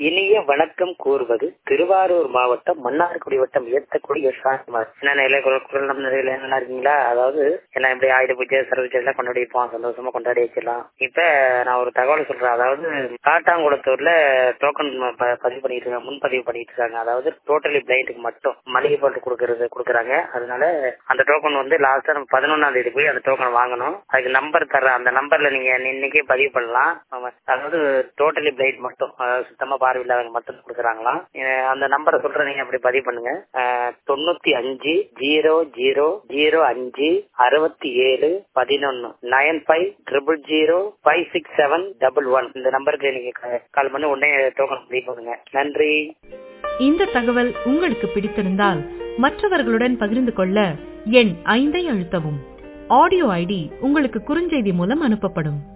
இனிய வணக்கம் கூறுவது திருவாரூர் மாவட்டம் மன்னார்குடி வட்டம் ஏத்தக்குடி யஷ்வாகுமார் என்ன நிலை குரல் நம்ம நிலையில என்ன இருக்கீங்களா அதாவது என்ன இப்படி ஆயுத பூஜை சர்வீஸ் எல்லாம் கொண்டாடி வைப்போம் சந்தோஷமா கொண்டாடி வச்சிடலாம் இப்ப நான் ஒரு தகவல் சொல்றேன் அதாவது காட்டாங்குளத்தூர்ல டோக்கன் பதிவு பண்ணிட்டு இருக்காங்க முன்பதிவு பண்ணிட்டு இருக்காங்க அதாவது டோட்டலி பிளைண்டுக்கு மட்டும் மளிகை பொருள் கொடுக்கறது கொடுக்குறாங்க அதனால அந்த டோக்கன் வந்து லாஸ்டா நம்ம பதினொன்னாம் தேதி போய் அந்த டோக்கன் வாங்கணும் அதுக்கு நம்பர் தர்றேன் அந்த நம்பர்ல நீங்க இன்னைக்கே பதிவு பண்ணலாம் அதாவது டோட்டலி பிளைட் மட்டும் அதாவது சுத்தமா பார்வையில்லாதவங்க மட்டும் கொடுக்குறாங்களாம் அந்த நம்பரை சொல்றேன் நீங்க அப்படி பதிவு பண்ணுங்க தொண்ணூத்தி அஞ்சு ஜீரோ ஜீரோ ஜீரோ அஞ்சு அறுபத்தி ஏழு பதினொன்னு nine five triple zero five six seven double one இந்த நம்பருக்கு நீங்க கால் பண்ணி உடனே டோக்கன் பதிவு பண்ணுங்க நன்றி இந்த தகவல் உங்களுக்கு பிடித்திருந்தால் மற்றவர்களுடன் பகிர்ந்து கொள்ள எண் ஐந்தை அழுத்தவும் ஆடியோ ஐடி உங்களுக்கு குறுஞ்செய்தி மூலம் அனுப்பப்படும்